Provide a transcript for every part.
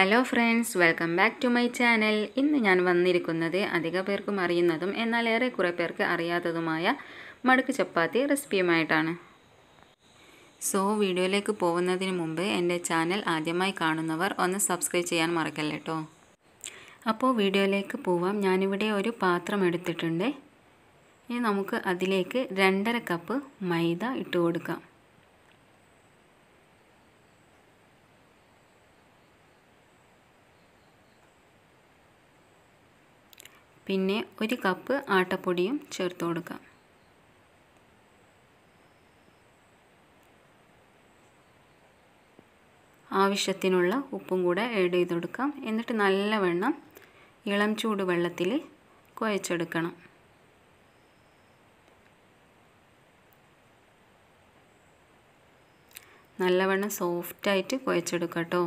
hello friends welcome back to my channel ഇന്ന് ഞാൻ വന്നിരിക്കുന്നത് അധിക പേർക്കും അറിയുന്നതും എന്നാൽ ഏറെ കുറേ പേർക്ക് അറിയാത്തതുമായ മടുക്ക് ചപ്പാത്തി റെസിപ്പിയുമായിട്ടാണ് സോ വീഡിയോയിലേക്ക് പോകുന്നതിന് മുമ്പ് എൻ്റെ ചാനൽ ആദ്യമായി കാണുന്നവർ ഒന്ന് സബ്സ്ക്രൈബ് ചെയ്യാൻ മറക്കല്ലേ കേട്ടോ അപ്പോൾ വീഡിയോയിലേക്ക് പോവാം ഞാനിവിടെ ഒരു പാത്രം എടുത്തിട്ടുണ്ട് ഇനി നമുക്ക് അതിലേക്ക് രണ്ടര കപ്പ് മൈദ ഇട്ട് കൊടുക്കാം പിന്നെ ഒരു കപ്പ് ആട്ടപ്പൊടിയും ചേർത്ത് കൊടുക്കാം ആവശ്യത്തിനുള്ള ഉപ്പും കൂടെ ആഡ് ചെയ്ത് കൊടുക്കാം എന്നിട്ട് നല്ലവണ്ണം ഇളം ചൂട് വെള്ളത്തിൽ കുഴച്ചെടുക്കണം നല്ലവണ്ണം സോഫ്റ്റായിട്ട് കുഴച്ചെടുക്കാം കേട്ടോ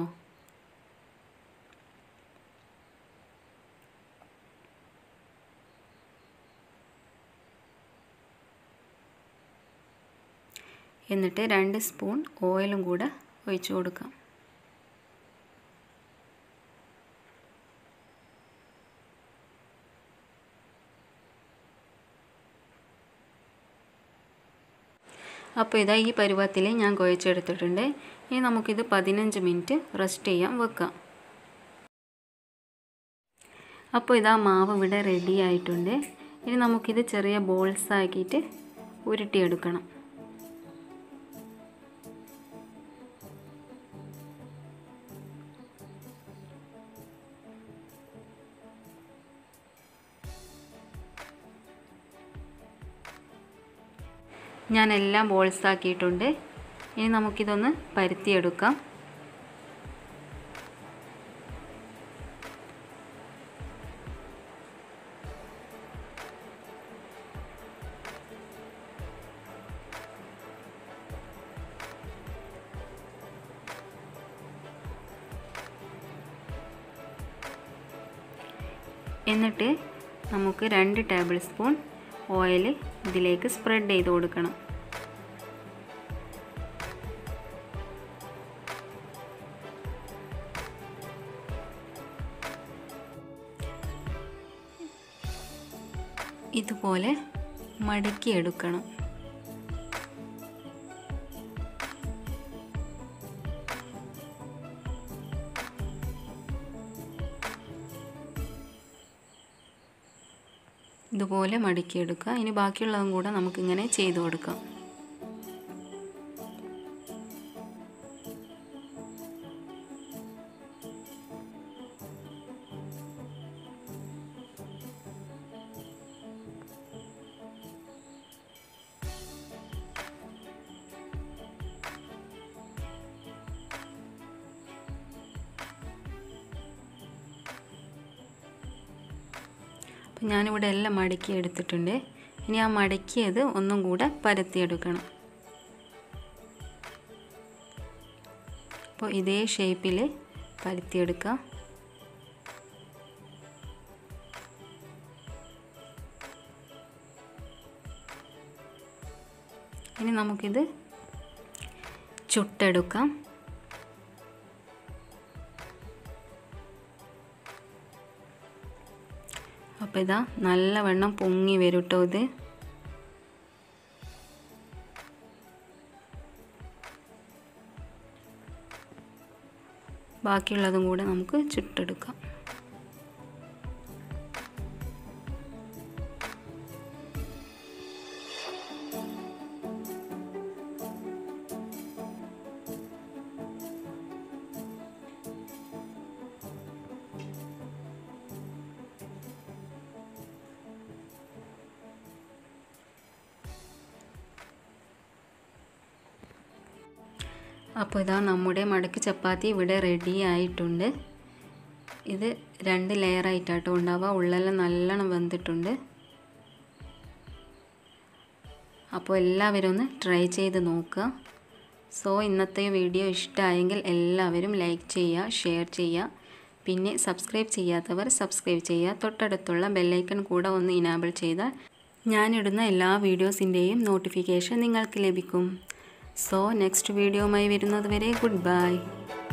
എന്നിട്ട് രണ്ട് സ്പൂൺ ഓയിലും കൂടെ ഒഴിച്ചു കൊടുക്കാം അപ്പോൾ ഇതാ ഈ പരുവത്തിൽ ഞാൻ കുഴച്ചെടുത്തിട്ടുണ്ട് ഇനി നമുക്കിത് പതിനഞ്ച് മിനിറ്റ് റെസ്റ്റ് ചെയ്യാൻ വെക്കാം അപ്പോൾ ഇതാ മാവ് ഇവിടെ റെഡി ആയിട്ടുണ്ട് ഇനി നമുക്കിത് ചെറിയ ബോൾസ് ആക്കിയിട്ട് ഉരുട്ടിയെടുക്കണം ഞാൻ എല്ലാം ബോൾസ് ആക്കിയിട്ടുണ്ട് ഇനി നമുക്കിതൊന്ന് പരുത്തിയെടുക്കാം എന്നിട്ട് നമുക്ക് രണ്ട് ടേബിൾ സ്പൂൺ ഓയിൽ ഇതിലേക്ക് സ്പ്രെഡ് ചെയ്ത് കൊടുക്കണം ഇതുപോലെ മടക്കി എടുക്കണം ഇതുപോലെ മടക്കിയെടുക്കുക ഇനി ബാക്കിയുള്ളതും കൂടെ നമുക്കിങ്ങനെ ചെയ്തു കൊടുക്കാം അപ്പം ഞാനിവിടെ എല്ലാം മടക്കി എടുത്തിട്ടുണ്ട് ഇനി ആ മടക്കിയത് ഒന്നും കൂടെ പരത്തിയെടുക്കണം അപ്പോൾ ഇതേ ഷേപ്പിൽ പരത്തിയെടുക്കാം ഇനി നമുക്കിത് ചുട്ടെടുക്കാം അപ്പോൾ ഇതാ നല്ലവണ്ണം പൊങ്ങി വരും കേട്ടോ ഇത് ബാക്കിയുള്ളതും കൂടെ നമുക്ക് ചുട്ടെടുക്കാം അപ്പോൾ ഇതാ നമ്മുടെ മടക്ക് ചപ്പാത്തി ഇവിടെ റെഡി ആയിട്ടുണ്ട് ഇത് രണ്ട് ലെയർ ആയിട്ടാട്ടോ ഉണ്ടാവുക ഉള്ളെല്ലാം നല്ലോണം വെന്തിട്ടുണ്ട് അപ്പോൾ എല്ലാവരും ഒന്ന് ട്രൈ ചെയ്ത് നോക്കുക സോ ഇന്നത്തെ വീഡിയോ ഇഷ്ടമായെങ്കിൽ എല്ലാവരും ലൈക്ക് ചെയ്യുക ഷെയർ ചെയ്യുക പിന്നെ സബ്സ്ക്രൈബ് ചെയ്യാത്തവർ സബ്സ്ക്രൈബ് ചെയ്യുക തൊട്ടടുത്തുള്ള ബെല്ലൈക്കൺ കൂടെ ഒന്ന് ഇനാബിൾ ചെയ്താൽ ഞാനിടുന്ന എല്ലാ വീഡിയോസിൻ്റെയും നോട്ടിഫിക്കേഷൻ നിങ്ങൾക്ക് ലഭിക്കും സോ നെക്സ്റ്റ് വീഡിയോയുമായി വരുന്നത് വരെ ഗുഡ് ബൈ